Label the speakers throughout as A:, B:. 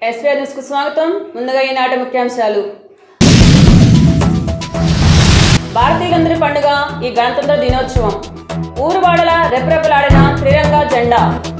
A: SVR news కు స్వాగతం ముందుగా ఈనాటి ముఖ్యాంశాలు భారతీయులందరి పండుగ ఈ గణతంత్ర దినోత్సవం ఊరువాడల రెపరెపలాడిన త్రిరంగా జెండా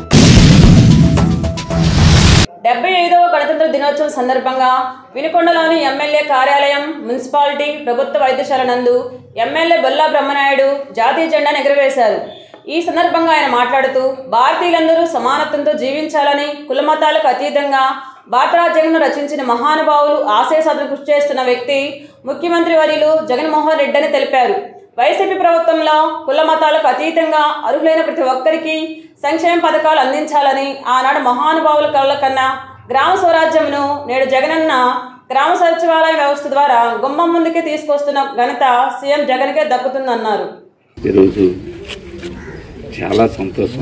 A: డెబ్బై ఐదవ గణతంత్ర దినోత్సవం సందర్భంగా వినుకొండలోని ఎమ్మెల్యే కార్యాలయం మున్సిపాలిటీ ప్రభుత్వ వైద్యశాల నందు ఎమ్మెల్యే బొల్లా బ్రహ్మనాయుడు జాతీయ జెండాను ఎగురవేశారు ఈ సందర్భంగా ఆయన మాట్లాడుతూ భారతీయులందరూ సమానత్వంతో జీవించాలని కులమతాలకు అతీతంగా భారత రాజ్యాంగం రచించిన మహానుభావులు ఆశయ సాధన కృషి చేస్తున్న వ్యక్తి ముఖ్యమంత్రి వర్యులు జగన్మోహన్ రెడ్డి అని తెలిపారు వైసీపీ ప్రభుత్వంలో కుల మతాలకు అతీతంగా అర్హులైన ప్రతి ఒక్కరికి సంక్షేమ పథకాలు అందించాలని ఆనాడు మహానుభావుల కళ్ళ కన్నా గ్రామ స్వరాజ్యంను నేడు జగనన్న గ్రామ సచివాలయ వ్యవస్థ ద్వారా గుమ్మం ముందుకే తీసుకొస్తున్న ఘనత సీఎం జగన్కే దక్కుతుందన్నారు
B: ఈరోజు చాలా సంతోషం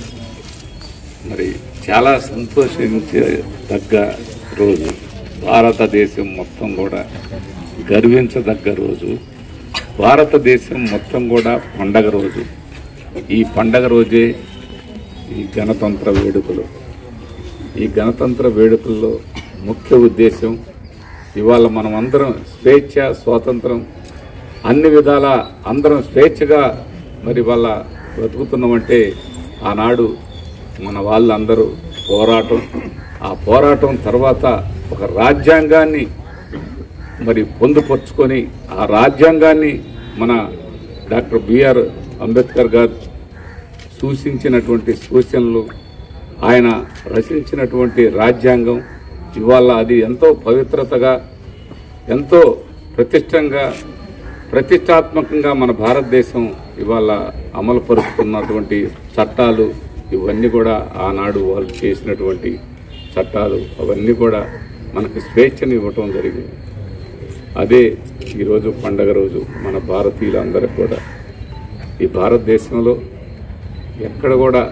B: మరి చాలా సంతోషించే తగ్గ రోజు భారతదేశం మొత్తం కూడా గర్వించదగ్గ రోజు భారతదేశం మొత్తం కూడా పండగ రోజు ఈ పండగ రోజే ఈ గణతంత్ర వేడుకలు ఈ గణతంత్ర వేడుకల్లో ముఖ్య ఉద్దేశం ఇవాళ మనం అందరం స్వేచ్ఛ స్వాతంత్రం అన్ని విధాల అందరం స్వేచ్ఛగా మరి వాళ్ళ బతుకుతున్నామంటే ఆనాడు మన వాళ్ళందరూ పోరాటం ఆ పోరాటం తర్వాత ఒక రాజ్యాంగాన్ని మరి పొందుపరుచుకొని ఆ రాజ్యాంగాన్ని మన డాక్టర్ బిఆర్ అంబేద్కర్ గారు సూచించినటువంటి సూచనలు ఆయన రచించినటువంటి రాజ్యాంగం ఇవాళ అది ఎంతో పవిత్రతగా ఎంతో ప్రతిష్టంగా ప్రతిష్టాత్మకంగా మన భారతదేశం ఇవాళ అమలు పరుస్తున్నటువంటి చట్టాలు ఇవన్నీ కూడా ఆనాడు వాళ్ళు చేసినటువంటి చట్టాలు అవన్నీ కూడా మనకు స్వేచ్ఛను ఇవ్వటం జరిగింది అదే ఈరోజు పండగ రోజు మన భారతీయులందరికీ కూడా ఈ భారతదేశంలో ఎక్కడ కూడా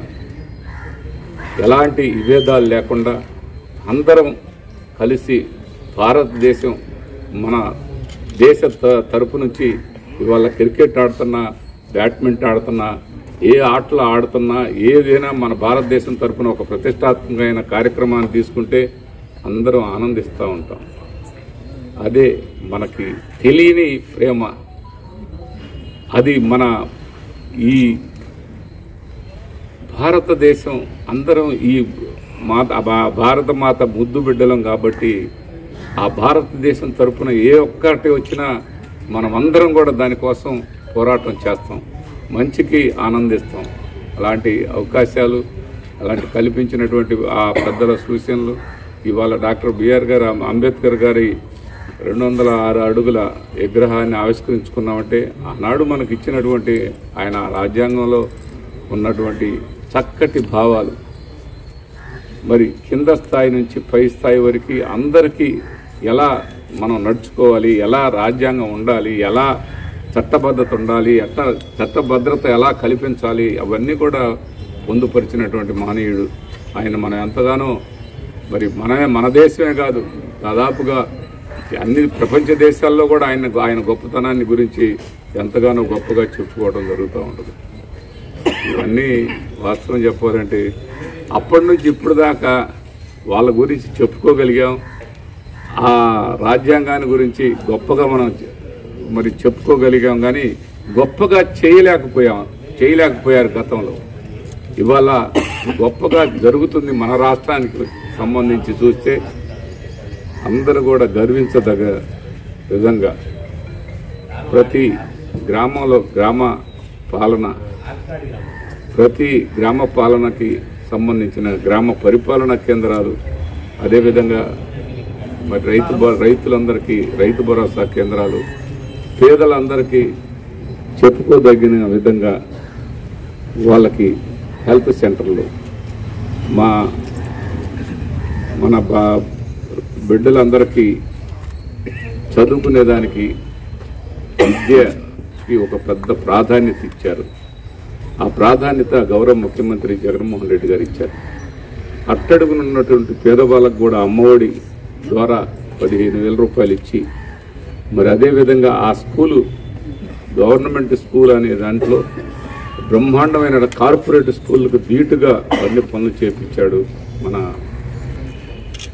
B: ఎలాంటి విభేదాలు లేకుండా అందరం కలిసి భారతదేశం మన దేశ త- తరపు నుంచి ఇవాళ క్రికెట్ ఆడుతున్నా బ్యాడ్మింటన్ ఆడుతున్నా ఏ ఆటలు ఆడుతున్నా ఏదైనా మన భారతదేశం తరపున ఒక ప్రతిష్టాత్మకమైన కార్యక్రమాన్ని తీసుకుంటే అందరం ఆనందిస్తూ ఉంటాం అదే మనకి తెలియని ప్రేమ అది మన ఈ భారతదేశం అందరం ఈ మాత భా- భారత మాత ముద్దు బిడ్డలం కాబట్టి ఆ భారతదేశం తరపున ఏ ఒక్కటి వచ్చినా మనం అందరం కూడా దానికోసం పోరాటం చేస్తాం మంచికి ఆనందిస్తాం అలాంటి అవకాశాలు అలాంటి కల్పించినటువంటి ఆ పెద్దల సూచనలు ఇవాళ డాక్టర్ బిఆర్ గారు అంబేద్కర్ గారి రెండు వందల ఆరు అడుగుల విగ్రహాన్ని ఆవిష్కరించుకున్నామంటే ఆనాడు మనకి ఇచ్చినటువంటి ఆయన రాజ్యాంగంలో ఉన్నటువంటి చక్కటి భావాలు మరి కింద స్థాయి నుంచి పై స్థాయి వరకు అందరికీ ఎలా మనం నడుచుకోవాలి ఎలా రాజ్యాంగం ఉండాలి ఎలా చట్టబద్ధత ఉండాలి ఎట్లా చట్టభద్రత ఎలా కల్పించాలి అవన్నీ కూడా పొందుపరిచినటువంటి మహనీయుడు ఆయన మనం ఎంతగానో మరి మనమే మన దేశమే కాదు దాదాపుగా అన్ని ప్రపంచ దేశాల్లో కూడా ఆయన ఆయన గొప్పతనాన్ని గురించి ఎంతగానో గొప్పగా చెప్పుకోవడం జరుగుతూ ఉంటుంది ఇవన్నీ వాస్తవం చెప్పాలంటే అప్పటి నుంచి ఇప్పుడు దాకా వాళ్ళ గురించి చెప్పుకోగలిగాం ఆ రాజ్యాంగాన్ని గురించి గొప్పగా మనం చె- మరి చెప్పుకోగలిగాం కానీ గొప్పగా చేయలేకపోయాం చేయలేకపోయారు గతంలో ఇవాళ గొప్పగా జరుగుతుంది మన రాష్ట్రానికి సంబంధించి చూస్తే అందరూ కూడా గర్వించదగ విధంగా ప్రతి గ్రామంలో గ్రామ పాలన ప్రతి గ్రామ పాలనకి సంబంధించిన గ్రామ పరిపాలనా కేంద్రాలు అదేవిధంగా మరి రైతు భ- రైతులందరికీ రైతు భరోసా కేంద్రాలు పేదలందరికీ చెప్పుకోదగిన విధంగా వాళ్ళకి హెల్త్ సెంటర్లు మా మన బా బిడ్డలందరికీ చదువుకునేదానికి విద్యకి ఒక పెద్ద ప్రాధాన్యత ఇచ్చారు ఆ ప్రాధాన్యత గౌరవ ముఖ్యమంత్రి జగన్మోహన్ రెడ్డి గారు ఇచ్చారు అట్టడుగునున్నటువంటి పేదవాళ్ళకు కూడా అమ్మఒడి ద్వారా పదిహేను వేల రూపాయలు ఇచ్చి మరి అదేవిధంగా ఆ స్కూలు గవర్నమెంట్ స్కూల్ అనే దాంట్లో బ్రహ్మాండమైన కార్పొరేట్ స్కూళ్ళకు ధీటుగా అన్ని పనులు చేపించాడు మన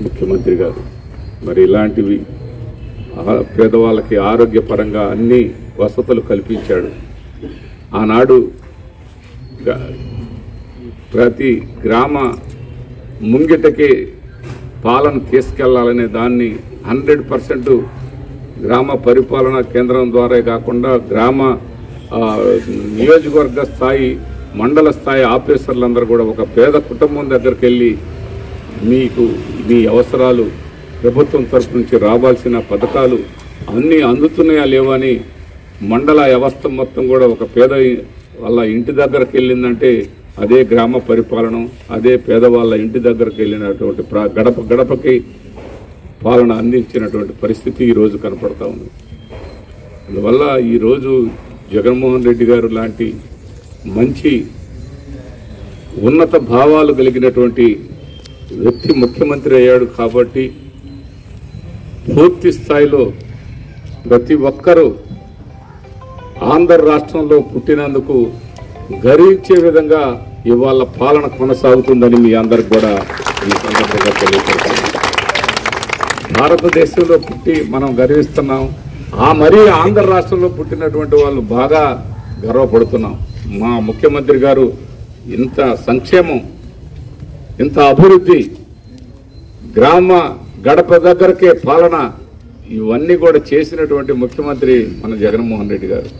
B: ముఖ్యమంత్రి గారు మరి ఇలాంటివి ఆ- పేదవాళ్ళకి ఆరోగ్యపరంగా అన్ని వసతులు కల్పించాడు ఆనాడు గ- ప్రతి గ్రామ ముంగిటకి పాలన తీసుకెళ్లాలనే దాన్ని హండ్రెడ్ పర్సెంట్ గ్రామ పరిపాలనా కేంద్రం ద్వారా కాకుండా గ్రామ ఆ, నియోజకవర్గ స్థాయి మండల స్థాయి ఆఫీసర్లందరూ కూడా ఒక పేద కుటుంబం దగ్గరికి వెళ్ళి మీకు మీ అవసరాలు ప్రభుత్వం తరపు నుంచి రావాల్సిన పథకాలు అన్నీ అందుతున్నాయా లేవని మండల వ్యవస్థ మొత్తం కూడా ఒక పేద వాళ్ళ ఇంటి దగ్గరకు వెళ్ళిందంటే అదే గ్రామ పరిపాలన అదే పేదవాళ్ళ ఇంటి దగ్గరకు వెళ్ళినటువంటి ప్ర- గడప గడపకి పాలన అందించినటువంటి పరిస్థితి ఈరోజు కనపడతా ఉంది అందువల్ల ఈరోజు జగన్మోహన్ రెడ్డి గారు లాంటి మంచి ఉన్నత భావాలు కలిగినటువంటి వ్యక్తి ముఖ్యమంత్రి అయ్యాడు కాబట్టి పూర్తి స్థాయిలో ప్రతి ఒక్కరూ ఆంధ్ర రాష్ట్రంలో పుట్టినందుకు గర్వించే విధంగా ఇవాళ పాలన కొనసాగుతుందని మీ అందరికి కూడా ఈ సందర్భంగా తెలియజేస్తున్నాను భారతదేశంలో పుట్టి మనం గర్విస్తున్నాం ఆ మరీ ఆంధ్ర రాష్ట్రంలో పుట్టినటువంటి వాళ్ళు బాగా గర్వపడుతున్నాం మా ముఖ్యమంత్రి గారు ఇంత సంక్షేమం ఇంత అభివృద్ధి గ్రామ గడప దగ్గరకే పాలన ఇవన్నీ కూడా చేసినటువంటి ముఖ్యమంత్రి మన జగన్మోహన్ రెడ్డి గారు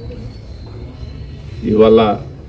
B: ఇవాళ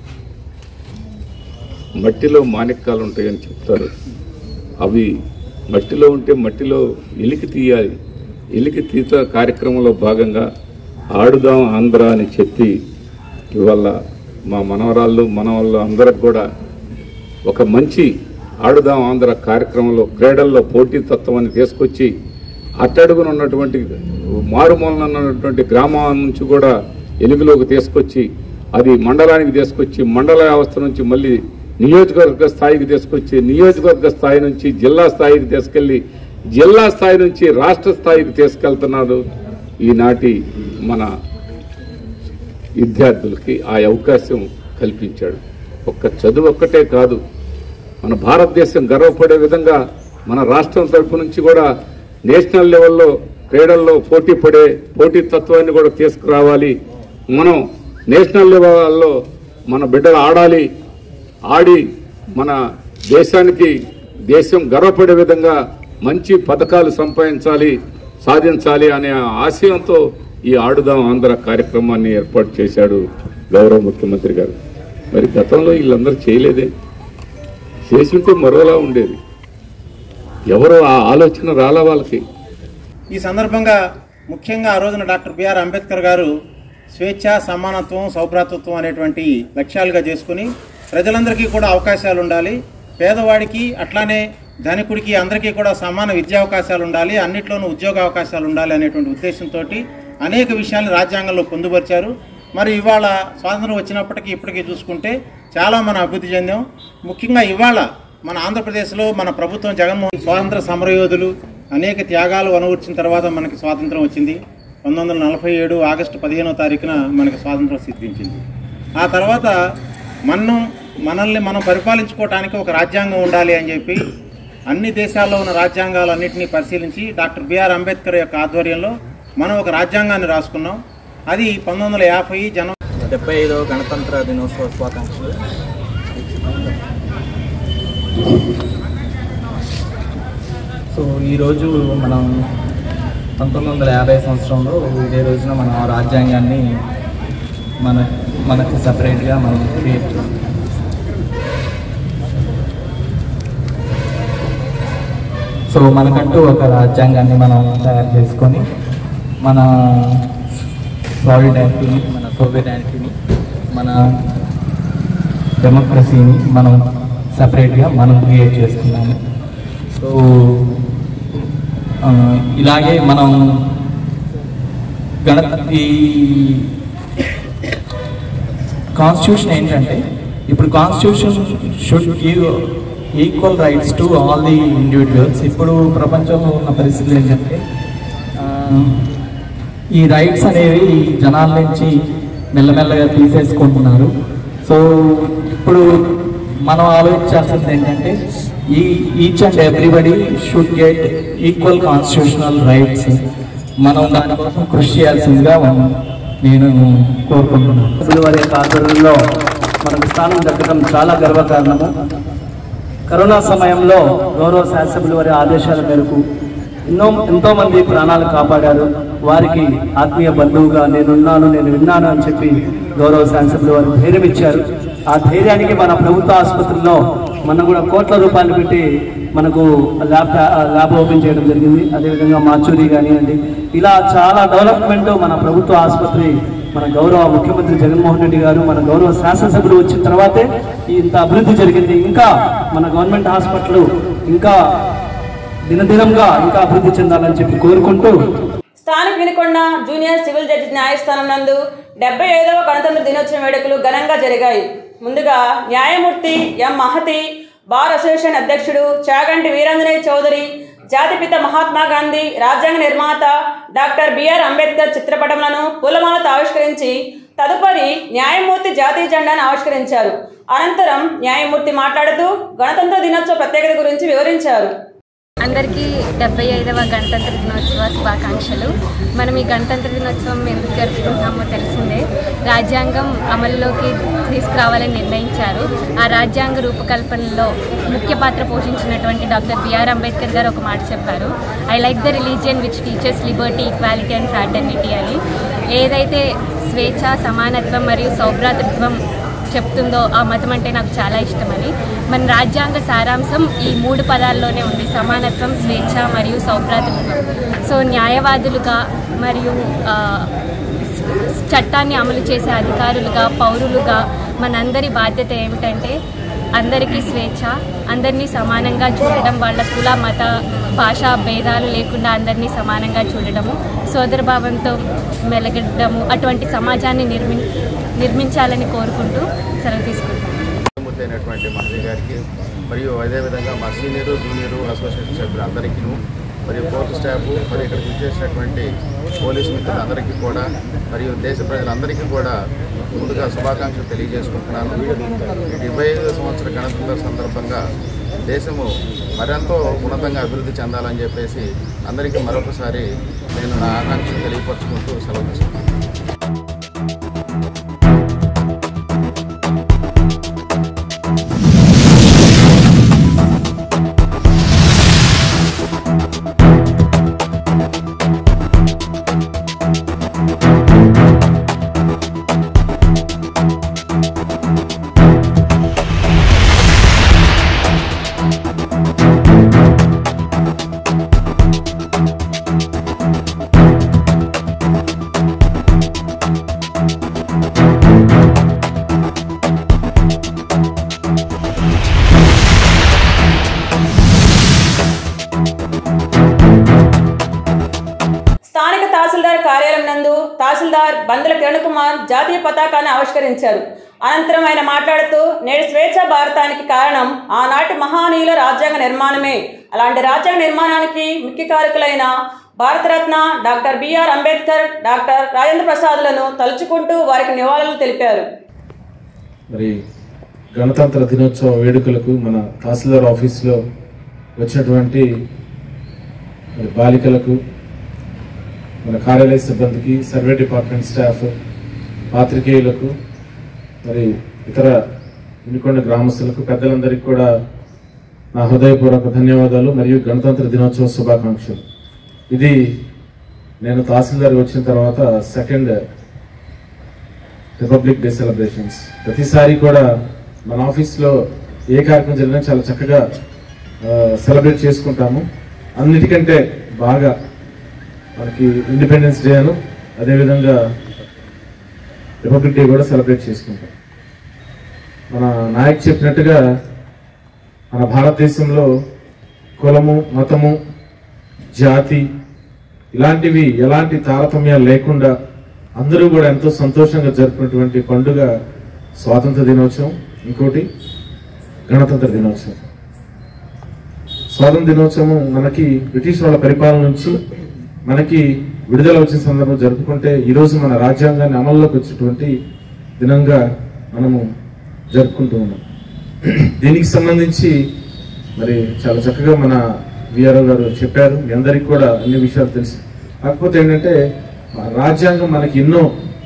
B: మట్టిలో మాణిక్యాలు ఉంటాయని చెప్తారు అవి మట్టిలో ఉంటే మట్టిలో ఎలికి తీయాలి ఎలికి తీత కార్యక్రమంలో భాగంగా ఆడుదాం ఆంధ్ర అని చెప్పి ఇవాళ మా మనవరాళ్ళు మనవాళ్ళు అందరికి కూడా ఒక మంచి ఆడుదాం ఆంధ్ర కార్యక్రమంలో క్రీడల్లో పోటీతత్వాన్ని తీసుకొచ్చి అట్టడుగున ఉన్నటువంటి మారుమూలన ఉన్నటువంటి గ్రామాల నుంచి కూడా ఎలుగులోకి తీసుకొచ్చి అది మండలానికి తీసుకొచ్చి మండల వ్యవస్థ నుంచి మళ్ళీ నియోజకవర్గ స్థాయికి తీసుకొచ్చి నియోజకవర్గ స్థాయి నుంచి జిల్లా స్థాయికి తీసుకెళ్లి జిల్లా స్థాయి నుంచి రాష్ట్ర స్థాయికి తీసుకెళ్తున్నాడు ఈనాటి మన విద్యార్థులకి ఆ అవకాశం కల్పించాడు ఒక్క చదువు ఒక్కటే కాదు మన భారతదేశం గర్వపడే విధంగా మన రాష్ట్రం తరపు నుంచి కూడా నేషనల్ లెవెల్లో క్రీడల్లో పోటీ పడే పోటీ తత్వాన్ని కూడా తీసుకురావాలి మనం నేషనల్ లెవెల్లో మన బిడ్డలు ఆడాలి ఆడి మన దేశానికి దేశం గర్వపడే విధంగా మంచి పథకాలు సంపాదించాలి సాధించాలి అనే ఆశయంతో ఈ ఆడుదాం ఆంధ్ర కార్యక్రమాన్ని ఏర్పాటు చేశాడు గౌరవ ముఖ్యమంత్రి గారు మరి గతంలో వీళ్ళందరూ చేయలేదే చేసుంటే మరోలా ఉండేది ఎవరో ఆ ఆలోచన రాలా వాళ్ళకి
C: ఈ సందర్భంగా ముఖ్యంగా ఆ రోజున డాక్టర్ బిఆర్ అంబేద్కర్ గారు స్వేచ్ఛ సమానత్వం సౌభ్రాతృత్వం అనేటువంటి లక్ష్యాలుగా చేసుకుని ప్రజలందరికీ కూడా అవకాశాలు ఉండాలి పేదవాడికి అట్లానే ధనికుడికి అందరికీ కూడా సమాన విద్యా అవకాశాలు ఉండాలి అన్నిట్లోనూ ఉద్యోగ అవకాశాలు ఉండాలి అనేటువంటి ఉద్దేశంతో అనేక విషయాలు రాజ్యాంగంలో పొందుపరిచారు మరి ఇవాళ స్వాతంత్రం వచ్చినప్పటికీ ఇప్పటికీ చూసుకుంటే చాలా మనం అభివృద్ధి చెందాం ముఖ్యంగా ఇవాళ మన ఆంధ్రప్రదేశ్లో మన ప్రభుత్వం జగన్మోహన్ స్వాతంత్ర సమరయోధులు అనేక త్యాగాలు వనవూర్చిన తర్వాత మనకి స్వాతంత్రం వచ్చింది పంతొమ్మిది వందల నలభై ఏడు ఆగస్టు పదిహేనో తారీఖున మనకి స్వాతంత్రం సిద్ధించింది ఆ తర్వాత మనం మనల్ని మనం పరిపాలించుకోవటానికి ఒక రాజ్యాంగం ఉండాలి అని చెప్పి అన్ని దేశాల్లో ఉన్న రాజ్యాంగాలన్నింటినీ పరిశీలించి డాక్టర్ బిఆర్ అంబేద్కర్ యొక్క ఆధ్వర్యంలో మనం ఒక రాజ్యాంగాన్ని రాసుకున్నాం అది పంతొమ్మిది వందల యాభై జనవరి
D: డెబ్బై ఐదవ గణతంత్ర దినోత్సవ శుభాకాంక్షలు సో ఈరోజు మనం పంతొమ్మిది వందల యాభై సంవత్సరంలో ఇదే రోజున మనం ఆ రాజ్యాంగాన్ని మన మనకి సపరేట్గా మనం క్రియేట్ చేస్తాం సో మనకంటూ ఒక రాజ్యాంగాన్ని మనం తయారు చేసుకొని మన సాలిడారిటీని మన సోలిడారిటీని మన డెమోక్రసీని మనం సపరేట్గా మనం క్రియేట్ చేసుకున్నాము సో ఆ, ఇలాగే మనం గణ ఈ కాన్స్టిట్యూషన్ ఏంటంటే ఇప్పుడు constitution should give equal rights to all the individuals ఇప్పుడు ప్రపంచంలో ఉన్న పరిస్థితులు ఏంటంటే ఆ, ఈ రైట్స్ అనేవి జనాల నుంచి మెల్లమెల్లగా తీసేసుకుంటున్నారు సో ఇప్పుడు మనం ఆలోచించాల్సింది ఏంటంటే ఈ each and everybody should get equal constitutional rights మనం దానికోసం కృషి చేయాల్సిందిగా నేను కోరుకుంటున్నాను
E: సభ్యుల వారి యొక్క ఆధ్వర్యంలో మనకు స్థానం దక్కడం చాలా గర్వకారణము కరోనా సమయంలో గౌరవ శాసనసభ్యుల వారి ఆదేశాల మేరకు ఎన్నో ఎంతో మంది ప్రాణాలు కాపాడారు వారికి ఆత్మీయ బంధువుగా నేనున్నాను నేను విన్నాను అని చెప్పి గౌరవ శాసనసభ్యుల వారు ధైర్యం ఇచ్చారు ఆ ధైర్యానికి మన ప్రభుత్వ ఆసుపత్రిలో మనం కూడా కోట్ల రూపాయలు పెట్టి మనకు ల్యాబ్ ల్యాబ్ ఓపెన్ చేయడం జరిగింది అదేవిధంగా మాచూరి కానివ్వండి ఇలా చాలా డెవలప్మెంట్ మన ప్రభుత్వ ఆసుపత్రి మన గౌరవ ముఖ్యమంత్రి జగన్మోహన్ రెడ్డి గారు మన గౌరవ శాసనసభ్యులు వచ్చిన తర్వాతే ఇంత అభివృద్ధి జరిగింది ఇంకా మన గవర్నమెంట్ హాస్పిటల్ ఇంకా దినదినంగా ఇంకా అభివృద్ధి చెందాలని చెప్పి కోరుకుంటూ
A: స్థానిక వినుకొండ జూనియర్ సివిల్ జడ్జి న్యాయస్థానం నందు డెబ్బై ఐదవ గణతంత్ర దినోత్సవ వేడుకలు ఘనంగా జరిగాయి ముందుగా న్యాయమూర్తి ఎం మహతి బార్ అసోసియేషన్ అధ్యక్షుడు చాగంటి వీరాంజనేయ చౌదరి జాతిపిత మహాత్మా గాంధీ రాజ్యాంగ నిర్మాత డాక్టర్ బిఆర్ అంబేద్కర్ చిత్రపటంలను పూలమాలతో ఆవిష్కరించి తదుపరి న్యాయమూర్తి జాతీయ జెండాను ఆవిష్కరించారు అనంతరం న్యాయమూర్తి మాట్లాడుతూ గణతంత్ర దినోత్సవ ప్రత్యేకత గురించి వివరించారు
F: అందరికీ డెబ్బై ఐదవ గణతంత్ర దినోత్సవ శుభాకాంక్షలు మనం ఈ గణతంత్ర దినోత్సవం ఎందుకు జరుపుకుంటున్నామో తెలిసిందే రాజ్యాంగం అమలులోకి తీసుకురావాలని నిర్ణయించారు ఆ రాజ్యాంగ రూపకల్పనలో ముఖ్య పాత్ర పోషించినటువంటి డాక్టర్ బిఆర్ అంబేద్కర్ గారు ఒక మాట చెప్పారు I like the religion which teachers liberty equality and fraternity అని ఏదైతే స్వేచ్ఛ సమానత్వం మరియు సౌభ్రాతృత్వం చెప్తుందో ఆ మతం అంటే నాకు చాలా ఇష్టమని మన రాజ్యాంగ సారాంశం ఈ మూడు పదాల్లోనే ఉంది సమానత్వం స్వేచ్ఛ మరియు సౌభ్రాతృత్వం సో న్యాయవాదులుగా మరియు ఆ, చట్టాన్ని అమలు చేసే అధికారులుగా పౌరులుగా మనందరి బాధ్యత ఏమిటంటే అందరికీ స్వేచ్ఛ అందరినీ సమానంగా చూడడం వాళ్ళ కుల మత భాషా భేదాలు లేకుండా అందరినీ సమానంగా చూడడము సోదరభావంతో మెలగడము అటువంటి సమాజాన్ని నిర్మి నిర్మించాలని కోరుకుంటూ సెలవు తీసుకుంటాను
G: మూర్తి అయినటువంటి మహది గారికి మరియు అదేవిధంగా మా సీనియర్ జూనియర్ అసోసియేషన్ సభ్యులందరికీ మరియు కోర్టు స్టాఫ్ మరి ఇక్కడికి వచ్చేసినటువంటి పోలీసు మిత్రులందరికీ కూడా మరియు దేశ ప్రజలందరికీ కూడా ముందుగా శుభాకాంక్షలు తెలియజేసుకుంటున్నాను ఈ డెబ్బై ఐదు సంవత్సర గణతంత్ర సందర్భంగా దేశము మరెంతో ఉన్నతంగా అభివృద్ధి చెందాలని చెప్పేసి అందరికీ మరొకసారి నేను నా ఆకాంక్షలు తెలియపరచుకుంటూ సెలవు తీసుకుంటున్నాను
A: స్థానిక తహసీల్దార్ కార్యాలయం నందు తహసీల్దార్ బందల కిరణ్ కుమార్ జాతీయ పతాకాన్ని ఆవిష్కరించారు అనంతరం ఆయన మాట్లాడుతూ నేడు స్వేచ్ఛ భారతానికి కారణం ఆనాటి మహానీయుల రాజ్యాంగ నిర్మాణమే అలాంటి రాజ్యాంగ నిర్మాణానికి ముఖ్య కారకులైన Bharat Ratna doctor BR Ambedkar doctor Rajendra ప్రసాద్లను తలుచుకుంటూ వారికి నివాళులు తెలిపారు
H: మరి గణతంత్ర దినోత్సవ వేడుకలకు మన తహసీల్దార్ ఆఫీస్లో వచ్చినటువంటి మరి బాలికలకు మన కార్యాలయ సిబ్బందికి సర్వే డిపార్ట్మెంట్ స్టాఫ్ పాత్రికేయులకు మరి ఇతర వినుకొండ గ్రామస్తులకు పెద్దలందరికీ కూడా నా హృదయపూర్వక ధన్యవాదాలు మరియు గణతంత్ర దినోత్సవ శుభాకాంక్షలు ఇది నేను తహసీల్దార్ వచ్చిన తర్వాత సెకండ్ రిపబ్లిక్ డే సెలబ్రేషన్స్ ప్రతిసారి కూడా మన ఆఫీస్లో ఏ కార్యక్రమం జరిగినా చాలా చక్కగా సెలబ్రేట్ చేసుకుంటాము అన్నిటికంటే బాగా మనకి ఇండిపెండెన్స్ డే అను అదేవిధంగా రిపబ్లిక్ డే కూడా సెలబ్రేట్ చేసుకుంటాం మన నాయక్ చెప్పినట్టుగా మన భారతదేశంలో కులము మతము జాతి ఇలాంటివి ఎలాంటి తారతమ్యాలు లేకుండా అందరూ కూడా ఎంతో సంతోషంగా జరుపుకున్నటువంటి పండుగ స్వాతంత్ర దినోత్సవం ఇంకోటి గణతంత్ర దినోత్సవం స్వాతంత్ర దినోత్సవం మనకి బ్రిటిష్ వాళ్ళ పరిపాలన నుంచి మనకి విడుదల వచ్చిన సందర్భం జరుపుకుంటే ఈరోజు మన రాజ్యాంగాన్ని అమల్లోకి వచ్చినటువంటి దినంగా మనము జరుపుకుంటూ ఉన్నాం దీనికి సంబంధించి మరి చాలా చక్కగా మన విఆర్ఓ గారు చెప్పారు మీ అందరికీ కూడా అన్ని విషయాలు తెలుసు కాకపోతే ఏంటంటే మన రాజ్యాంగం మనకి ఎన్నో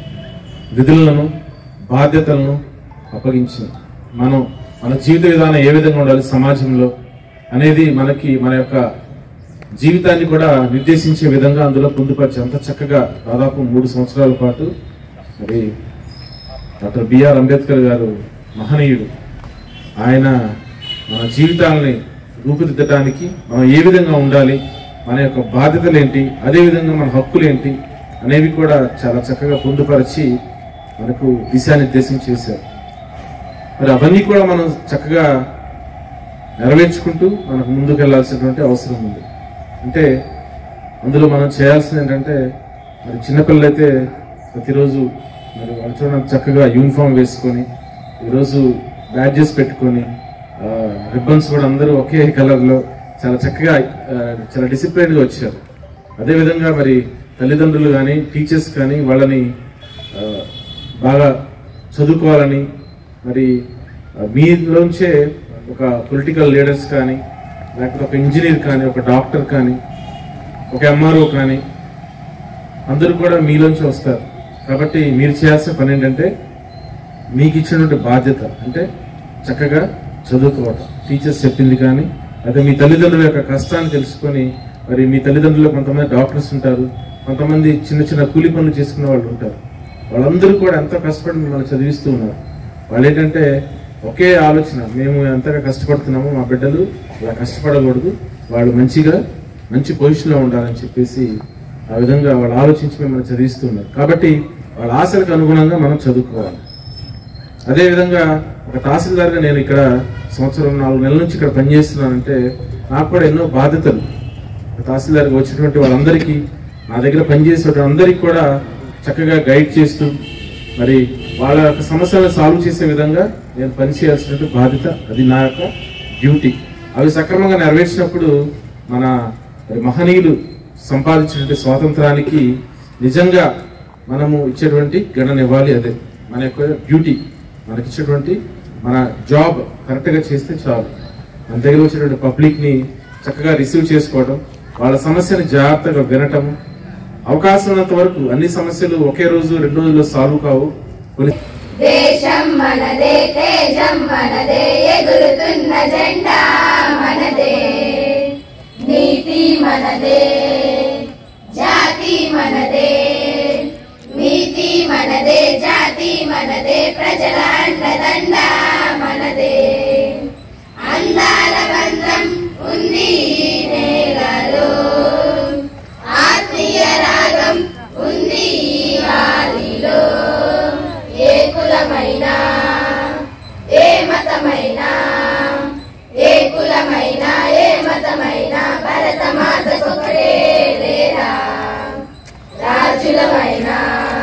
H: విధులను బాధ్యతలను అప్పగించింది మనం మన జీవిత విధానం ఏ విధంగా ఉండాలి సమాజంలో అనేది మనకి మన యొక్క జీవితాన్ని కూడా నిర్దేశించే విధంగా అందులో పొందుపరిచి అంత చక్కగా దాదాపు మూడు సంవత్సరాల పాటు మరి డాక్టర్ బిఆర్ అంబేద్కర్ గారు మహనీయుడు ఆయన మన జీవితాలని రూపుదిద్దడానికి మనం ఏ విధంగా ఉండాలి మన యొక్క బాధ్యతలు ఏంటి అదేవిధంగా మన హక్కులు ఏంటి అనేవి కూడా చాలా చక్కగా పొందుపరిచి మనకు దిశానిర్దేశం చేశారు మరి అవన్నీ కూడా మనం చక్కగా నెరవేర్చుకుంటూ మనకు ముందుకు వెళ్ళాల్సినటువంటి అవసరం ఉంది అంటే అందులో మనం చేయాల్సింది ఏంటంటే మరి చిన్నపిల్లలు అయితే ప్రతిరోజు మరి వాళ్ళు చూడడానికి చక్కగా యూనిఫామ్ వేసుకొని ఈరోజు బ్యాడ్జెస్ పెట్టుకొని రిబ్బన్స్ కూడా అందరూ ఒకే కలర్లో చాలా చక్కగా ఆ, చాలా డిసిప్లైన్గా వచ్చారు అదేవిధంగా మరి తల్లిదండ్రులు కానీ టీచర్స్ కానీ వాళ్ళని ఆ, బాగా చదువుకోవాలని మరి ఆ, మీలోంచే ఒక పొలిటికల్ లీడర్స్ కానీ లేకపోతే ఒక ఇంజనీర్ కానీ ఒక డాక్టర్ కానీ ఒక ఎంఆర్ఓ కానీ అందరూ కూడా మీలోంచి వస్తారు కాబట్టి మీరు చేయాల్సిన పని ఏంటంటే మీకు ఇచ్చినటువంటి బాధ్యత అంటే చక్కగా చదువుకోవటం టీచర్స్ చెప్పింది కానీ అదే మీ తల్లిదండ్రుల యొక్క కష్టాన్ని తెలుసుకొని మరి మీ తల్లిదండ్రులు కొంతమంది డాక్టర్స్ ఉంటారు కొంతమంది చిన్న చిన్న కూలి పనులు చేసుకునే వాళ్ళు ఉంటారు వాళ్ళందరూ కూడా ఎంతో కష్టపడి మిమ్మల్ని చదివిస్తూ ఉన్నారు వాళ్ళు ఏంటంటే ఒకే ఆలోచన మేము ఎంతగా కష్టపడుతున్నామో మా బిడ్డలు అలా కష్టపడకూడదు వాళ్ళు మంచిగా మంచి పొజిషన్లో ఉండాలని చెప్పేసి ఆ విధంగా వాళ్ళు ఆలోచించి మిమ్మల్ని చదివిస్తూ ఉన్నారు కాబట్టి వాళ్ళ ఆశలకు అనుగుణంగా మనం చదువుకోవాలి అదే విధంగా ఒక తహసీల్దార్గా నేను ఇక్కడ సంవత్సరం నాలుగు నెలల నుంచి ఇక్కడ పనిచేస్తున్నానంటే నాకు కూడా ఎన్నో బాధ్యతలు ఒక తహసీల్దార్గా వచ్చినటువంటి వాళ్ళందరికీ నా దగ్గర పనిచేసే అందరికీ కూడా చక్కగా గైడ్ చేస్తూ మరి వాళ్ళ యొక్క సమస్యలను సాల్వ్ చేసే విధంగా నేను పనిచేయాల్సినటువంటి బాధ్యత అది నా యొక్క డ్యూటీ అవి సక్రమంగా నెరవేర్చినప్పుడు మన మరి మహనీయులు సంపాదించినటువంటి స్వాతంత్రానికి నిజంగా మనము ఇచ్చేటువంటి గణనివ్వాలి అదే మన యొక్క డ్యూటీ మనకి ఇచ్చేటువంటి మన జాబ్ కరెక్ట్గా చేస్తే చాలు మన దగ్గర వచ్చినటువంటి పబ్లిక్ని చక్కగా రిసీవ్ చేసుకోవడం వాళ్ళ సమస్యని జాగ్రత్తగా వినటం అవకాశం ఉన్నంత వరకు అన్ని సమస్యలు ఒకే రోజు రెండు రోజుల్లో సాల్వ్ కావు కొన్ని
I: దేశం మనదే తేజం మనదే ఎగురుతున్న జెండా మనదే నీతి మనదే జాతి మనదే నీతి మనదే జాతి మనదే ప్రజల అండదండ మనదే అందాల బంధం ఉంది ఈ నేలలో ఆత్మీయ రాగం ఉంది ఈ వారిలో ఏ కులమైనా ఏ మతమైనా ఏ కులమైనా ఏ మతమైనా భరత మాత ఒకటే లేరా రాజులమైనా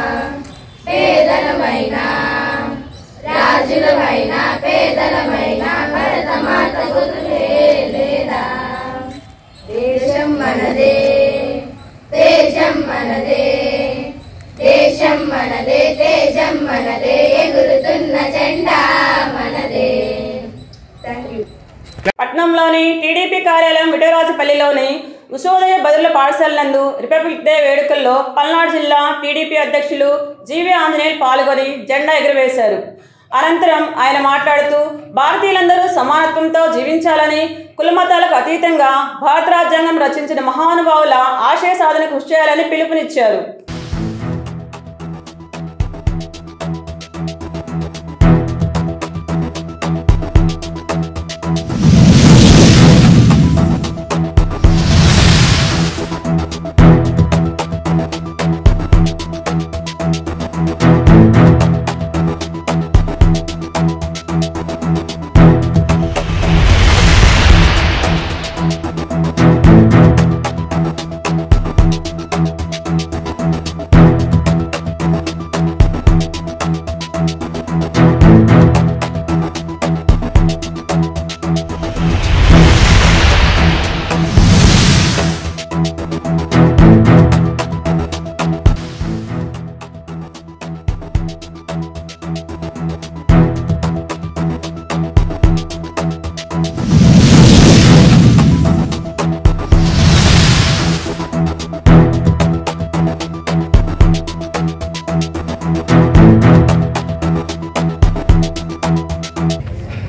I: పేదలమైనా రాజులమైనా పేదలమైనా భరత మాత ఒకటే లేరా దేశం మనదే తేజం మనదే దేశం మనదే తేజం మనదే ఎగురుతున్న జెండా మనదే థ్యాంక్ యూ
A: పట్నంలోని టీడీపీ కార్యాలయం విటరాజపల్లిలోని ఉషోదయ బదుల పాఠశాల నందు రిపబ్లిక్ డే వేడుకల్లో పల్నాడు జిల్లా టీడీపీ అధ్యక్షులు జీవీ ఆంజనేయులు పాల్గొని జెండా ఎగురవేశారు అనంతరం ఆయన మాట్లాడుతూ భారతీయులందరూ సమానత్వంతో జీవించాలని కులమతాలకు అతీతంగా భారత రాజ్యాంగం రచించిన మహానుభావుల ఆశయ సాధన కృషి చేయాలని పిలుపునిచ్చారు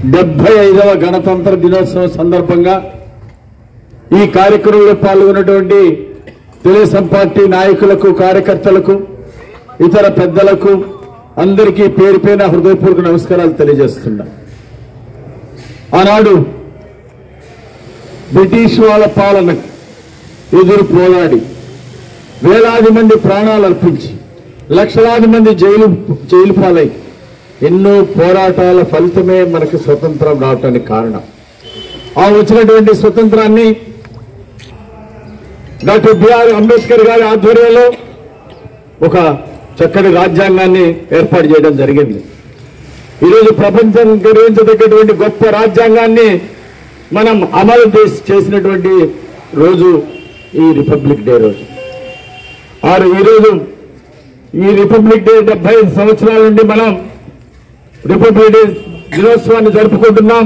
J: డెబ్బై ఐదవ గణతంత్ర దినోత్సవం సందర్భంగా ఈ కార్యక్రమంలో పాల్గొన్నటువంటి తెలుగుదేశం పార్టీ నాయకులకు కార్యకర్తలకు ఇతర పెద్దలకు అందరికీ పేరు పేరున హృదయపూర్వక నమస్కారాలు తెలియజేస్తున్నా ఆనాడు బ్రిటిష్ వాళ్ళ పాలన ఎదురు పోరాడి వేలాది మంది ప్రాణాలు అర్పించి లక్షలాది మంది జైలు జైలు పాలై ఎన్నో పోరాటాల ఫలితమే మనకు స్వతంత్రం రావటానికి కారణం ఆ వచ్చినటువంటి స్వతంత్రాన్ని డాక్టర్ బిఆర్ అంబేద్కర్ గారి ఆధ్వర్యంలో ఒక చక్కటి రాజ్యాంగాన్ని ఏర్పాటు చేయడం జరిగింది ఈరోజు ప్రపంచం గర్వించదగ్గటువంటి గొప్ప రాజ్యాంగాన్ని మనం అమలు చేసి- చేసినటువంటి రోజు ఈ రిపబ్లిక్ డే రోజు ఆరు ఈరోజు ఈ రిపబ్లిక్ డే డెబ్బై ఐదు సంవత్సరాల నుండి మనం రిపబ్లిక్ డే దినోత్సవాన్ని జరుపుకుంటున్నాం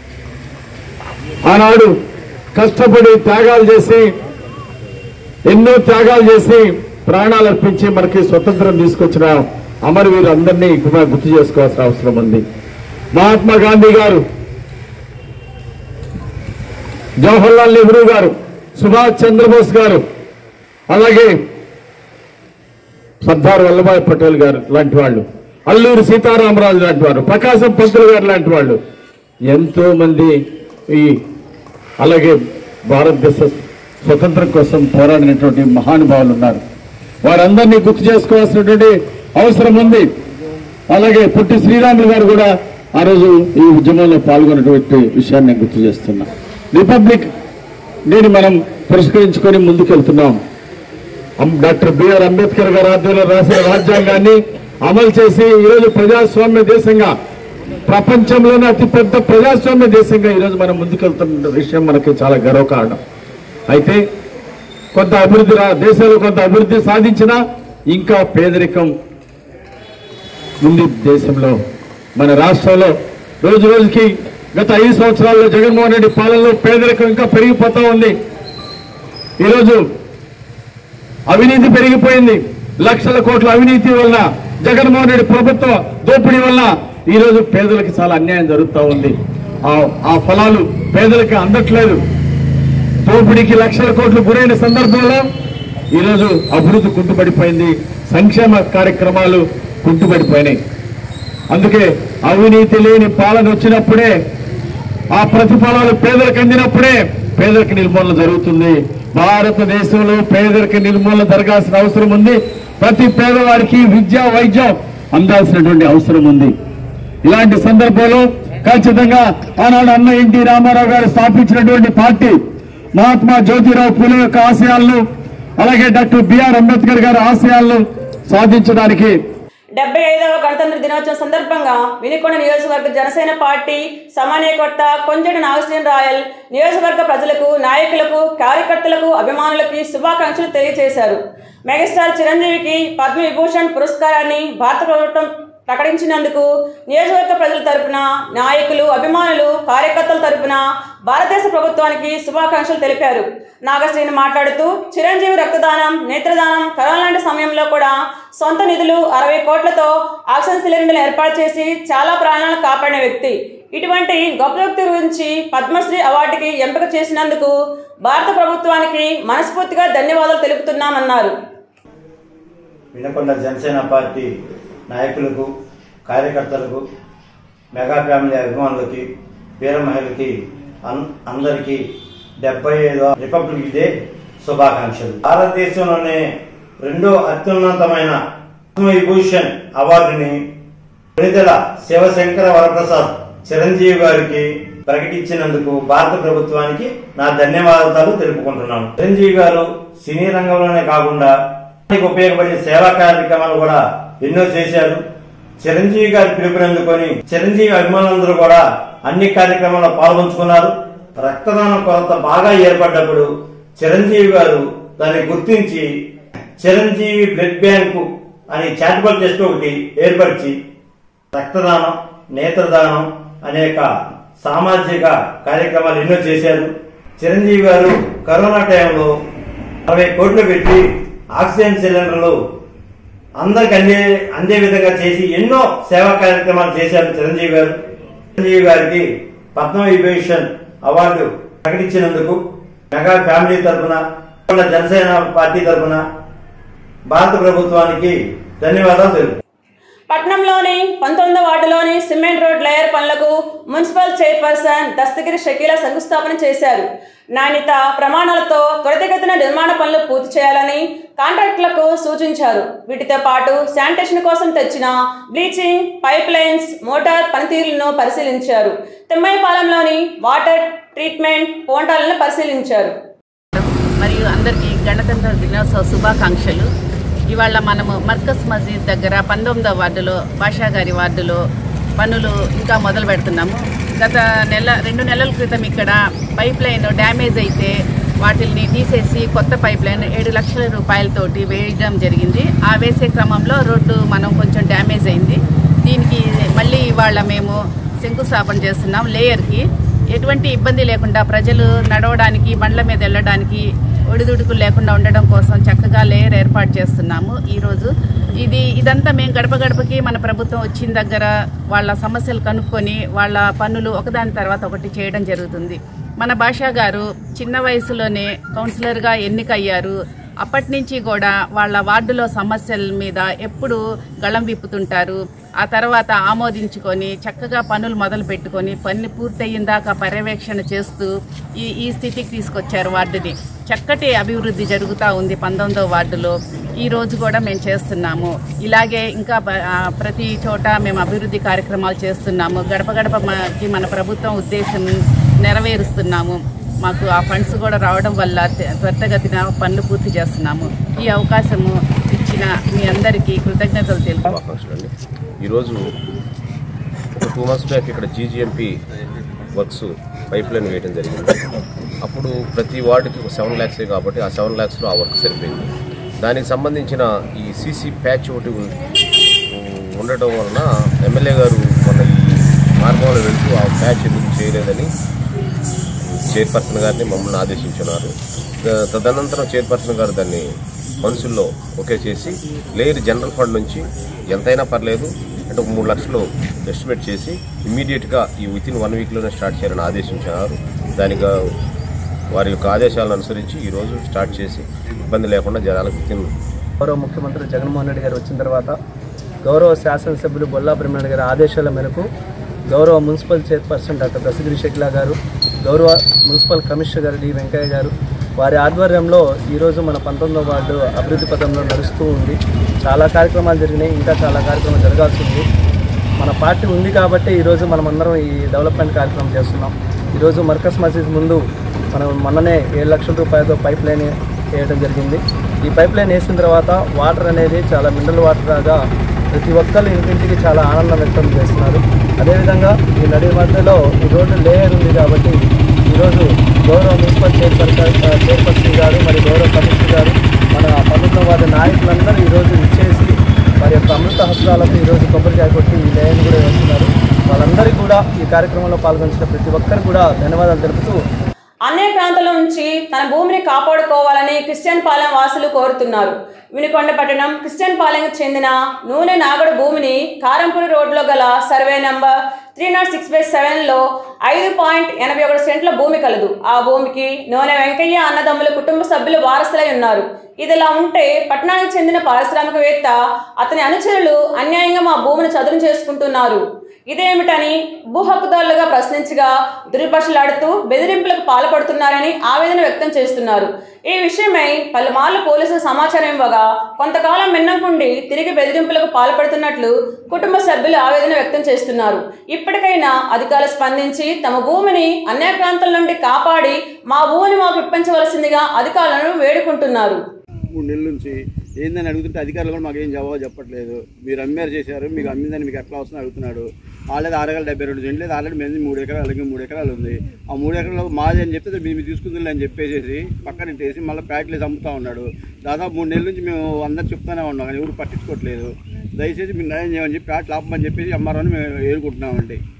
J: ఆనాడు కష్టపడి త్యాగాలు చేసి ఎన్నో త్యాగాలు చేసి ప్రాణాలు అర్పించి మనకి స్వతంత్రం తీసుకొచ్చిన అమరవీరు అందరినీ కూడా గుర్తు చేసుకోవాల్సిన అవసరం ఉంది మహాత్మా గాంధీ గారు జవహర్లాల్ నెహ్రూ గారు సుభాష్ చంద్రబోస్ గారు అలాగే సర్దార్ వల్లభాయ్ పటేల్ గారు లాంటి వాళ్ళు అల్లూరి సీతారామరాజు లాంటి వారు ప్రకాశం పంతులు గారు లాంటి వాళ్ళు ఎంతో మంది ఈ అలాగే భారతదేశ స్వతంత్రం కోసం పోరాడినటువంటి మహానుభావులు ఉన్నారు వారందరినీ గుర్తు చేసుకోవాల్సినటువంటి అవసరం ఉంది అలాగే పుట్టి శ్రీరాములు గారు కూడా ఆ రోజు ఈ ఉద్యమంలో పాల్గొన్నటువంటి విషయాన్ని నేను గుర్తు చేస్తున్నా రిపబ్లిక్ దీన్ని మనం పురస్కరించుకొని ముందుకెళ్తున్నాం అం- డాక్టర్ బిఆర్ అంబేద్కర్ గారు ఆధ్వర్యంలో రాసిన రాజ్యాంగాన్ని అమలు చేసి ఈరోజు ప్రజాస్వామ్య దేశంగా ప్రపంచంలోనే అతిపెద్ద ప్రజాస్వామ్య దేశంగా ఈరోజు మనం ముందుకెళ్తున్న విషయం మనకి చాలా గర్వకారణం అయితే కొంత అభివృద్ధి రా దేశంలో కొంత అభివృద్ధి సాధించినా ఇంకా పేదరికం ఉంది దేశంలో మన రాష్ట్రంలో రోజు రోజుకి గత ఐదు సంవత్సరాల్లో జగన్మోహన్ రెడ్డి పాలనలో పేదరికం ఇంకా పెరిగిపోతా ఉంది ఈరోజు అవినీతి పెరిగిపోయింది లక్షల కోట్ల అవినీతి వల్ల జగన్మోహన్ రెడ్డి ప్రభుత్వ దోపిడీ వల్ల ఈరోజు పేదలకు చాలా అన్యాయం జరుగుతూ ఉంది ఆ- ఆ ఫలాలు పేదలకు అందట్లేదు దోపిడీకి లక్షల కోట్లు గురైన సందర్భంలో ఈరోజు అభివృద్ధి కుంటుపడిపోయింది సంక్షేమ కార్యక్రమాలు కుంటుపడిపోయినాయి అందుకే అవినీతి లేని పాలన వచ్చినప్పుడే ఆ ప్రతిఫలాలు పేదలకు అందినప్పుడే పేదరిక నిర్మూలన జరుగుతుంది భారతదేశంలో పేదరిక నిర్మూలన జరగాల్సిన అవసరం ఉంది ప్రతి పేదవారికి విద్య వైద్యం అందాల్సినటువంటి అవసరం ఉంది ఇలాంటి సందర్భంలో ఖచ్చితంగా ఆనాడు అన్న ఎన్టీ రామారావు గారు స్థాపించినటువంటి పార్టీ మహాత్మా జ్యోతిరావు పూలే యొక్క ఆశయాలను అలాగే డాక్టర్ బిఆర్ అంబేద్కర్ గారి ఆశయాలను సాధించడానికి
A: డెబ్బై ఐదవ గణతంత్ర దినోత్సవం సందర్భంగా వినుకొండ నియోజకవర్గ జనసేన పార్టీ సమన్వయకర్త కొంజటి నాగశ్రీన్ రాయల్ నియోజకవర్గ ప్రజలకు నాయకులకు కార్యకర్తలకు అభిమానులకి శుభాకాంక్షలు తెలియజేశారు మెగాస్టార్ చిరంజీవికి పద్మ విభూషణ్ పురస్కారాన్ని భారత ప్రభుత్వం ప్రకటించినందుకు నియోజకవర్గ ప్రజల తరపున నాయకులు అభిమానులు కార్యకర్తల తరపున భారతదేశ ప్రభుత్వానికి శుభాకాంక్షలు తెలిపారు నాగశ్రీని మాట్లాడుతూ చిరంజీవి రక్తదానం నేత్రదానం కరోనా లాంటి సమయంలో కూడా సొంత నిధులు అరవై కోట్లతో ఆక్సిజన్ సిలిండర్లు ఏర్పాటు చేసి చాలా ప్రాణాలను కాపాడిన వ్యక్తి ఇటువంటి గొప్ప వ్యక్తి గురించి పద్మశ్రీ అవార్డుకి ఎంపిక చేసినందుకు భారత ప్రభుత్వానికి మనస్ఫూర్తిగా ధన్యవాదాలు తెలుపుతున్నామన్నారు
K: వినకొండ జనసేన పార్టీ నాయకులకు కార్యకర్తలకు మెగా ఫ్యామిలీ అభిమానులకి వీర మహిళలకి అన్- అందరికీ డెబ్బై ఐదో రిపబ్లిక్ డే శుభాకాంక్షలు భారతదేశంలోనే రెండో అత్యున్నతమైన పద్మవిభూషణ్ అవార్డుని విడుదల శివశంకర వరప్రసాద్ చిరంజీవి గారికి ప్రకటించినందుకు భారత ప్రభుత్వానికి నా ధన్యవాదాలు తెలుపుకుంటున్నాను చిరంజీవి గారు సినీ రంగంలోనే కాకుండా దానికి ఉపయోగపడే సేవా కార్యక్రమాలు కూడా ఎన్నో చేశారు చిరంజీవి గారి పిలుపునందుకొని చిరంజీవి అభిమానులందరూ కూడా అన్ని కార్యక్రమాల్లో పాల్గొంచుకున్నారు రక్తదానం కొరత బాగా ఏర్పడ్డప్పుడు చిరంజీవి గారు దాన్ని గుర్తించి చిరంజీవి బ్లడ్ బ్యాంకు అని చారిటబుల్ టెస్ట్ ఒకటి ఏర్పరిచి రక్తదానం నేత్రదానం అనేక సామాజిక కార్యక్రమాలు ఎన్నో చేశారు చిరంజీవి గారు కరోనా టైంలో అరవై కోట్లు పెట్టి ఆక్సిజన్ సిలిండర్లు అందరికి అందే అందే విధంగా చేసి ఎన్నో సేవా కార్యక్రమాలు చేశారు చిరంజీవి గారు చిరంజీవి గారికి పద్మవిభూషణ్ అవార్డు ప్రకటించినందుకు మెగా ఫ్యామిలీ తరఫున జనసేన పార్టీ తరఫున భారత ప్రభుత్వానికి ధన్యవాదాలు తెలుపు
A: పట్నంలోని పంతొమ్మిదో వార్డులోని సిమెంట్ రోడ్ లేయర్ పనులకు మున్సిపల్ చైర్పర్సన్ దస్తగిరి షకీల శంకుస్థాపన చేశారు నాణ్యత ప్రమాణాలతో త్వరితగతిన నిర్మాణ పనులు పూర్తి చేయాలని కాంట్రాక్టులకు సూచించారు వీటితో పాటు శానిటేషన్ కోసం తెచ్చిన బ్లీచింగ్ పైప్ లైన్స్ మోటార్ పనితీరులను పరిశీలించారు తిమ్మయ్యపాలెంలోని వాటర్ ట్రీట్మెంట్ పోంటాలను పరిశీలించారు
L: మరియు అందరికీ గణతంత్ర దినోత్సవ శుభాకాంక్షలు ఇవాళ మనము మర్కస్ మసీద్ దగ్గర పంతొమ్మిదవ వార్డులో బాషా గారి వార్డులో పనులు ఇంకా మొదలు పెడుతున్నాము గత నెల రెండు నెలల క్రితం ఇక్కడ పైప్ లైన్ డ్యామేజ్ అయితే వాటిల్ని తీసేసి కొత్త పైప్ లైన్ ఏడు లక్షల రూపాయలతోటి వేయడం జరిగింది ఆ వేసే క్రమంలో రోడ్డు మనం కొంచెం డ్యామేజ్ అయింది దీనికి మళ్ళీ ఇవాళ మేము శంకుస్థాపన చేస్తున్నాం లేయర్కి ఎటువంటి ఇబ్బంది లేకుండా ప్రజలు నడవడానికి బండ్ల మీద వెళ్ళడానికి ఒడిదుడుకులు లేకుండా ఉండడం కోసం చక్కగా లేయర్ ఏర్పాటు చేస్తున్నాము ఈరోజు ఇది ఇదంతా మేము గడప గడపకి మన ప్రభుత్వం వచ్చిన దగ్గర వాళ్ళ సమస్యలు కనుక్కొని వాళ్ళ పనులు ఒకదాని తర్వాత ఒకటి చేయడం జరుగుతుంది మన భాషా గారు చిన్న వయసులోనే కౌన్సిలర్గా ఎన్నికయ్యారు అప్పటి నుంచి కూడా వాళ్ళ వార్డులో సమస్యల మీద ఎప్పుడు గళం విప్పుతుంటారు ఆ తర్వాత ఆమోదించుకొని చక్కగా పనులు మొదలు పెట్టుకొని పని పూర్తయిన దాకా పర్యవేక్షణ చేస్తూ ఈ ఈ స్థితికి తీసుకొచ్చారు వార్డుని చక్కటి అభివృద్ధి జరుగుతూ ఉంది పంతొమ్మిదో వార్డులో ఈ రోజు కూడా మేము చేస్తున్నాము ఇలాగే ఇంకా ప- ఆ, ప్రతి చోట మేము అభివృద్ధి కార్యక్రమాలు చేస్తున్నాము గడప గడపకి మన ప్రభుత్వం ఉద్దేశం నెరవేరుస్తున్నాము మాకు ఆ ఫండ్స్ కూడా రావడం వల్ల త్వ- త్వరితగతిన పనులు పూర్తి చేస్తున్నాము ఈ అవకాశము ఇచ్చిన మీ అందరికీ కృతజ్ఞతలు తెలుపు
M: శుభాకాంక్షలు అండి ఈరోజు ఒక టూ మంత్స్ బ్యాక్ ఇక్కడ జీజీఎంపీ వర్క్స్ పైప్ లైన్ వేయడం జరిగింది అప్పుడు ప్రతి వార్డుకి ఒక సెవెన్ ల్యాక్సే కాబట్టి ఆ సెవెన్ ల్యాక్స్లో ఆ వర్క్ సరిపోయింది దానికి సంబంధించిన ఈ సీసీ ప్యాచ్ ఒకటి ఉం- ఉండటం వలన ఎమ్మెల్యే గారు మన ఈ మార్గంలో వెళ్తూ ఆ ప్యాచ్ ఎందుకు చేయలేదని చైర్పర్సన్ గారిని మమ్మల్ని ఆదేశించున్నారు త- తదనంతరం చైర్పర్సన్ గారు దాన్ని మనసుల్లో ఓకే చేసి లేయర్ జనరల్ ఫండ్ నుంచి ఎంతైనా పర్లేదు అంటే ఒక మూడు లక్షలు ఎస్టిమేట్ చేసి ఇమ్మీడియట్గా ఈ విత్ ఇన్ వన్ వీక్లోనే స్టార్ట్ చేయాలని ఆదేశించారు దానికి వారి యొక్క ఆదేశాలను అనుసరించి ఈరోజు స్టార్ట్ చేసి ఇబ్బంది లేకుండా జనాలకు విత్ ఇన్
E: గౌరవ ముఖ్యమంత్రి జగన్మోహన్ రెడ్డి గారు వచ్చిన తర్వాత గౌరవ శాసనసభ్యులు బొల్లా బ్రహ్మణ్ గారి ఆదేశాల మేరకు గౌరవ municipal chairperson doctor Dasagiri Shekla గారు గౌరవ మున్సిపల్ కమిషనర్ గారు డి వెంకయ్య గారు వారి ఆధ్వర్యంలో ఈరోజు మన పంతొమ్మిదో వార్డు అభివృద్ధి పథంలో నడుస్తూ ఉంది చాలా కార్యక్రమాలు జరిగినాయి ఇంకా చాలా కార్యక్రమాలు జరగాల్సి ఉంది మన పార్టీ ఉంది కాబట్టి ఈరోజు మనం అందరం ఈ డెవలప్మెంట్ కార్యక్రమం చేస్తున్నాం ఈరోజు మర్కస్ మసీద్ ముందు మనం మొన్ననే ఏడు లక్షల రూపాయలతో పైప్ లైన్ వేయడం జరిగింది ఈ పైప్ లైన్ వేసిన తర్వాత వాటర్ అనేది చాలా మినరల్ వాటర్ లాగా ప్రతి ఒక్కరు ఇంటింటికి చాలా ఆనందం వ్యక్తం చేస్తున్నారు అదేవిధంగా ఈ నడి మధ్యలో ఈ రోడ్డు లేయర్ ఉంది కాబట్టి ఈరోజు గౌరవ మున్సిపల్ చైర్పర్సన్ చైర్పర్సన్ గారు మరి గౌరవ కమిషనర్ గారు మన పంతొమ్మిది వారి నాయకులందరూ ఈరోజు ఇచ్చేసి వారి యొక్క అమృత హస్తాలకు ఈరోజు కొబ్బరికాయ కొట్టి ఈ లేయర్ని కూడా వేస్తున్నారు వాళ్ళందరికీ కూడా ఈ కార్యక్రమంలో పాల్గొంచిన ప్రతి ఒక్కరు కూడా ధన్యవాదాలు తెలుపుతూ
A: అన్య ప్రాంతాల నుంచి తన భూమిని కాపాడుకోవాలని క్రిస్టియన్ పాలెం వాసులు కోరుతున్నారు వినుకొండ పట్టణం క్రిస్టియన్ పాలెంకు చెందిన నూనె నాగడు భూమిని కారంపూడి రోడ్లో గల survey number three nought six by సెవెన్లో ఐదు పాయింట్ ఎనభై ఒకటి సెంట్ల భూమి కలదు ఆ భూమికి నూనె వెంకయ్య అన్నదమ్ముల కుటుంబ సభ్యులు వారసులై ఉన్నారు ఇదిలా ఉంటే పట్టణానికి చెందిన పారిశ్రామికవేత్త అతని అనుచరులు అన్యాయంగా మా భూమిని చదును చేసుకుంటున్నారు ఇదేమిటని భూ హక్కుదారులుగా ప్రశ్నించగా దుర్భాషలాడుతూ బెదిరింపులకు పాల్పడుతున్నారని ఆవేదన వ్యక్తం చేస్తున్నారు ఈ విషయమై పలుమార్లు పోలీసులు సమాచారం ఇవ్వగా కొంతకాలం మిన్నంకుండి తిరిగి బెదిరింపులకు పాల్పడుతున్నట్లు కుటుంబ సభ్యులు ఆవేదన వ్యక్తం చేస్తున్నారు ఇప్పటికైనా అధికారులు స్పందించి తమ భూమిని అన్య ప్రాంతాల నుండి కాపాడి మా భూమిని మాకు ఇప్పించవలసిందిగా అధికారులను వేడుకుంటున్నారు
N: మూడు నెలల నుంచి ఏందని అడుగుతుంటే అధికారులు కూడా మాకు ఏం జవాబు చెప్పట్లేదు మీరు అమ్మారు చేశారు మీకు అమ్మిందని మీకు ఎట్లా వస్తుందో అడుగుతున్నాడు ఆల్రెడీ ఆరు ఎకరాలు డెబ్బై రెండు సెంట్లు ఆల్రెడీ మేము మూడు ఎకరాలు అలాగే మూడు ఎకరాలు ఉంది ఆ మూడు ఎకరాలు మాది అని చెప్తే మీరు తీసుకుంది అని చెప్పేసి పక్కన ఇట్టేసి మళ్ళీ ప్యాకెట్లు అమ్ముతా ఉన్నాడు దాదాపు మూడు నెలల నుంచి మేము అందరు చెప్తూనే ఉన్నాం కానీ ఎవరు పట్టించుకోవట్లేదు దయచేసి మీరు న్యాయం చేయమని చెప్పి ప్యాట్లు ఆపమని చెప్పేసి అమ్మారని మేము ఏరుకుంటున్నామండి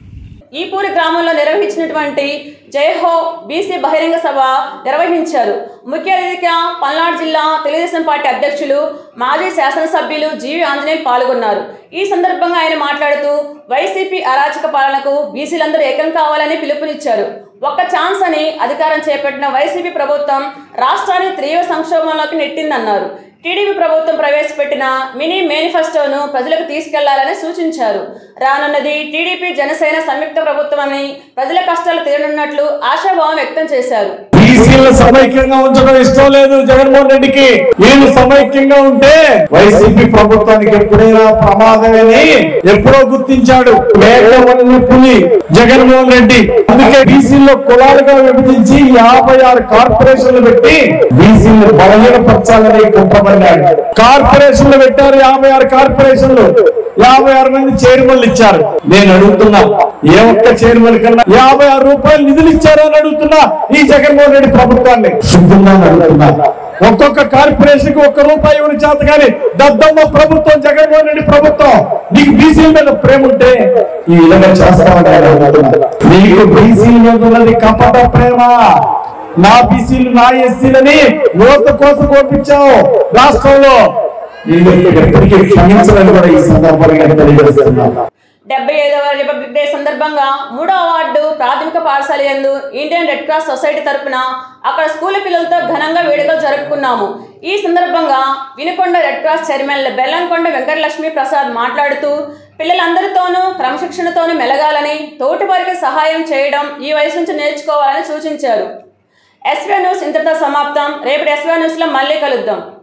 A: ఈపూరి గ్రామంలో నిర్వహించినటువంటి జయహో బీసీ బహిరంగ సభ నిర్వహించారు ముఖ్య అతిథిగా పల్నాడు జిల్లా తెలుగుదేశం పార్టీ అధ్యక్షులు మాజీ శాసనసభ్యులు జీవి ఆంజనేయులు పాల్గొన్నారు ఈ సందర్భంగా ఆయన మాట్లాడుతూ వైసీపీ అరాచక పాలనకు బీసీలందరూ ఏకం కావాలని పిలుపునిచ్చారు ఒక్క ఛాన్స్ అని అధికారం చేపట్టిన వైసీపీ ప్రభుత్వం రాష్ట్రాన్ని తీవ్ర సంక్షోభంలోకి నెట్టిందన్నారు టీడీపీ ప్రభుత్వం ప్రవేశపెట్టిన మినీ మేనిఫెస్టోను ప్రజలకు తీసుకెళ్లాలని సూచించారు రానున్నది టీడీపీ జనసేన సంయుక్త ప్రభుత్వం అని ప్రజల కష్టాలు తీరనున్నట్లు ఆశాభావం వ్యక్తం చేశారు
J: బీసీలను సమైక్యంగా ఉంచడం ఇష్టం లేదు జగన్మోహన్ రెడ్డికి వీళ్ళు సమైక్యంగా ఉంటే వైసీపీ ప్రభుత్వానికి ఎప్పుడైనా ప్రమాదమని ఎప్పుడో గుర్తించాడు మేకవల్లి పులి జగన్మోహన్ రెడ్డి అందుకే బీసీల్లో కులాలుగా విభజించి యాభై ఆరు కార్పొరేషన్లు పెట్టి బీసీలను బలహీనపరచాలని కుట్రపడ్డాడు కార్పొరేషన్లు పెట్టారు యాభై ఆరు కార్పొరేషన్లు యాభై ఆరు మంది చైర్మన్లు ఇచ్చారు నేను అడుగుతున్నా ఏ ఒక్క చైర్మన్ కన్నా యాభై ఆరు రూపాయలు నిధులు ఇచ్చారు అని అడుగుతున్నా ఈ జగన్మోహన్ రెడ్డి ప్రభుత్వాన్ని సిద్ధంగా అడుగుతున్నా ఒక్కొక్క కార్పొరేషన్ కి ఒక్క రూపాయి ఇవ్వని చేత కానీ దద్దమ్మ ప్రభుత్వం జగన్మోహన్ రెడ్డి ప్రభుత్వం నీకు బీసీల మీద ప్రేమ ఉంటే ఈ విధంగా చేస్తామని ఆయన అడుగుతున్నా. నీకు బీసీల మీద ఉన్నది కపట ప్రేమ నా బీసీలు నా ఎస్సీలని ఓత కోసం పంపించావు రాష్ట్రంలో వీళ్ళు ఎప్పటికీ క్షమించాలని కూడా ఈ సందర్భంగా తెలియజేస్తున్నాను
A: డెబ్బై ఐదవ రిపబ్లిక్ డే సందర్భంగా మూడో అవార్డు ప్రాథమిక పాఠశాల యందు ఇండియన్ రెడ్ క్రాస్ సొసైటీ తరపున అక్కడ స్కూల్ పిల్లలతో ఘనంగా వేడుకలు జరుపుకున్నాము ఈ సందర్భంగా Vinukonda red cross chairman Bellamkonda Venkatalakshmi Prasad మాట్లాడుతూ పిల్లలందరితోనూ క్రమశిక్షణతోనూ మెలగాలని తోటి వారికి సహాయం చేయడం ఈ వయసు నుంచి నేర్చుకోవాలని సూచించారు ఎస్వే న్యూస్ ఇంతటితో సమాప్తం రేపటి ఎస్వే న్యూస్లో మళ్ళీ కలుద్దాం